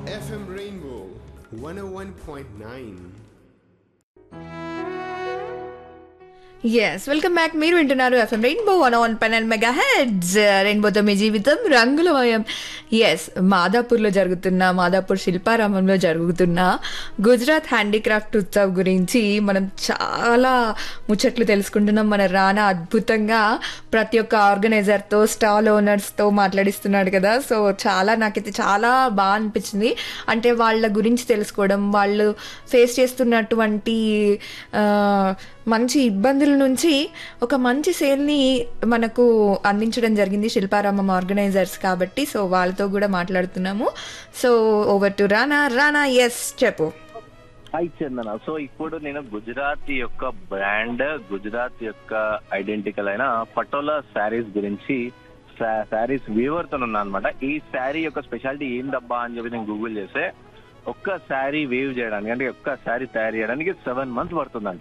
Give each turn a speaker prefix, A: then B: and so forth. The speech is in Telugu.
A: FM Rainbow 101.9.
B: Yes welcome back మీరు వింటున్నారు FM Rainbow one one panel mega heads రెయిన్బోతో మీ జీవితం రంగులమయం ఎస్ మాదాపూర్లో జరుగుతున్న మాదాపూర్ శిల్పారామంలో జరుగుతున్న గుజరాత్ హ్యాండీక్రాఫ్ట్ ఉత్సవ్ గురించి మనం చాలా ముచ్చట్లు తెలుసుకుంటున్నాం మన రానా అద్భుతంగా ప్రతి ఒక్క ఆర్గనైజర్తో స్టాల్ ఓనర్స్తో మాట్లాడిస్తున్నాడు కదా సో చాలా నాకైతే చాలా బాగా అనిపించింది అంటే వాళ్ళ గురించి తెలుసుకోవడం వాళ్ళు ఫేస్ చేస్తున్నటువంటి ఆ, మంచి ఇబ్బందుల నుంచి ఒక మంచి సేల్ని మనకు అందించడం జరిగింది శిల్పారామం ఆర్గనైజర్స్ కాబట్టి సో వాళ్ళతో కూడా మాట్లాడుతున్నాము so over to Rana Rana yes చెప్పు
C: హాయ్ చందన సో ఇప్పుడు నేను గుజరాత్ యొక్క బ్రాండ్ గుజరాత్ యొక్క ఐడెంటికల్ అయిన పటోలా శారీస్ గురించి శారీస్ వీవర్ తో ఉన్నా అనమాట ఈ శారీ యొక్క స్పెషాలిటీ ఏందబ్బా అని చెప్పి నేను గూగుల్ చేస్తే ఒక్క శారీ వేవ్ చేయడానికి అంటే ఒక్క శారీ తయారు చేయడానికి సెవెన్ మంత్స్ పడుతుందంట